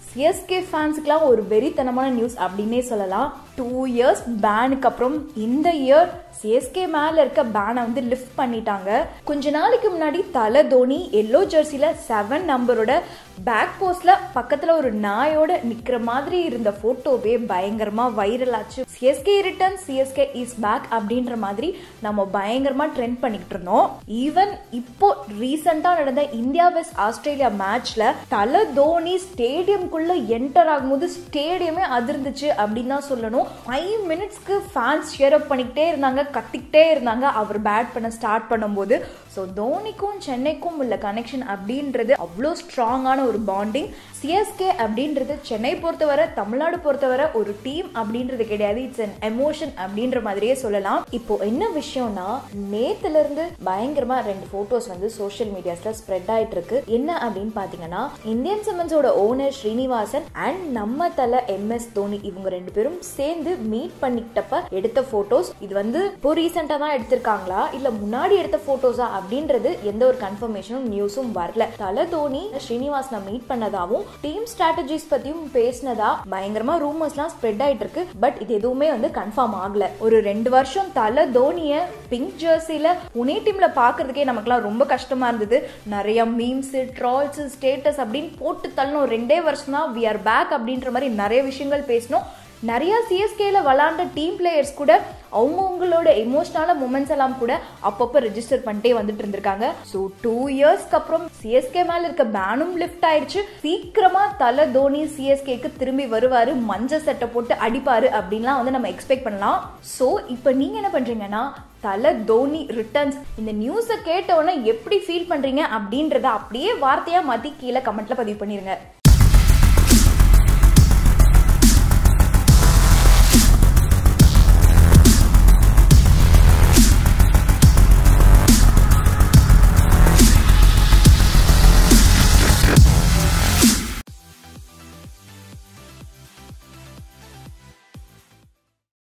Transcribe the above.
CSK ஃபேன்ஸுக்குலாம் ஒரு வெறித்தனமான news அப்படின்னே சொல்லலாம் டூ இயர்ஸ் பேனுக்கு அப்புறம் இந்த இயர் சிஎஸ்கே மேல இருக்க பேனை வந்து லிஃப்ட் பண்ணிட்டாங்க கொஞ்ச நாளைக்கு முன்னாடி தலை தோனி எல்லோ ஜெர்சில செவன் நம்பரோட பேக் போஸ்ட்ல பக்கத்துல ஒரு நாயோட நிக்கிற மாதிரி இருந்த போட்டோவே பயங்கரமா வைரல் ஆச்சு CSK return CSK is back அப்படின்ற மாதிரி நம்ம பயங்கரமா ட்ரெண்ட் பண்ணிக்கிட்டு இருந்தோம் ஈவன் இப்போ ரீசெண்டா நடந்த இந்தியா வெஸ்ட் ஆஸ்திரேலியா மேட்ச்ல தலை தோனி ஸ்டேடியம்குள்ள என்டர் ஆகும்போது ஸ்டேடியமே அதிர்ந்துச்சு அப்படின்னு தான் சொல்லணும் ஃபைவ் மினிட்ஸ்க்கு ஃபேன்ஸ் ஷேர் அப் பண்ணிக்கிட்டே இருந்தாங்க கத்திக்கிட்டே இருந்தாங்க அவர் பேட் பண்ண ஸ்டார்ட் பண்ணும்போது ஸோ தோனிக்கும் சென்னைக்கும் உள்ள கனெக்ஷன் அப்படின்றது அவ்வளோ ஸ்ட்ராங்கான ஒரு பாண்டிங் சிஎஸ்கே அப்படின்றது சென்னை பொறுத்தவரை தமிழ்நாடு பொறுத்தவரை ஒரு டீம் அப்படின்றது கிடையாது இட்ஸ் அன் எமோஷன் அப்படின்ற மாதிரியே சொல்லலாம் இப்போ என்ன விஷயம்னா நேத்துல இருந்து பயங்கரமா ரெண்டு போட்டோஸ் வந்து சோஷியல் மீடியாஸ்ல ஸ்ப்ரெட் ஆயிட்டு இருக்கு என்ன அப்படின்னு பாத்தீங்கன்னா இந்தியன் சிமெண்ட்ஸோட ஓனர் ஸ்ரீனிவாசன் அண்ட் நம்ம தலை எம் எஸ் தோனி இவங்க ரெண்டு பேரும் சேர்ந்து மீட் பண்ணிக்கிட்டப்ப எடுத்த போட்டோஸ் இது வந்து இப்போ ரீசெண்டா தான் எடுத்திருக்காங்களா இல்ல முன்னாடி எடுத்த போட்டோஸா அப்படின்றது எந்த ஒரு கன்ஃபர்மேஷனும் நியூஸும் வரல தலை தோனி ஸ்ரீனிவாசனை மீட் பண்ணதாவும் டீம் ஸ்ட்ராட்டஜிஸ் பத்தியும் பேசினதா பயங்கரமா ரூமர்ஸ்லாம் ஸ்ப்ரெட் ஆயிட்டு இருக்கு பட் இது எதுவுமே வந்து கன்ஃபார்ம் ஆகல ஒரு ரெண்டு வருஷம் தலை தோனிய பிங்க் ஜெர்சில புனே டீம்ல பாக்குறதுக்கே நமக்குலாம் ரொம்ப கஷ்டமா இருந்தது நிறைய மீம்ஸ் ட்ரால்ஸ் ஸ்டேட்டஸ் அப்படின்னு போட்டு தள்ளணும் ரெண்டே வருஷம் தான் வி ஆர் பேக் அப்படின்ற மாதிரி நிறைய விஷயங்கள் பேசணும் நிறைய சிஎஸ்கேல விளாண்ட டீம் பிளேயர்ஸ் கூட அவங்கவுங்களோட எமோஷனலான மூமெண்ட்ஸ் எல்லாம் கூட அப்பப்போ ரெஜிஸ்டர் பண்ணிட்டே வந்துட்டு இருந்திருக்காங்க ஸோ டூ இயர்ஸ்க்கு அப்புறம் சிஎஸ்கே மேல இருக்க பேனும் லிஃப்ட் ஆயிடுச்சு சீக்கிரமா தலை தோனி சிஎஸ்கேக்கு திரும்பி வருவாரு மஞ்சள் சட்டை போட்டு அடிப்பாரு அப்படின்லாம் வந்து நம்ம எக்ஸ்பெக்ட் பண்ணலாம் ஸோ இப்போ நீங்க என்ன பண்றீங்கன்னா தலை தோனி ரிட்டர்ன்ஸ் இந்த நியூஸை கேட்டவுடனே எப்படி ஃபீல் பண்றீங்க அப்படின்றத அப்படியே வார்த்தையா மாத்தி கீழே கமெண்ட்ல பதிவு பண்ணிருங்க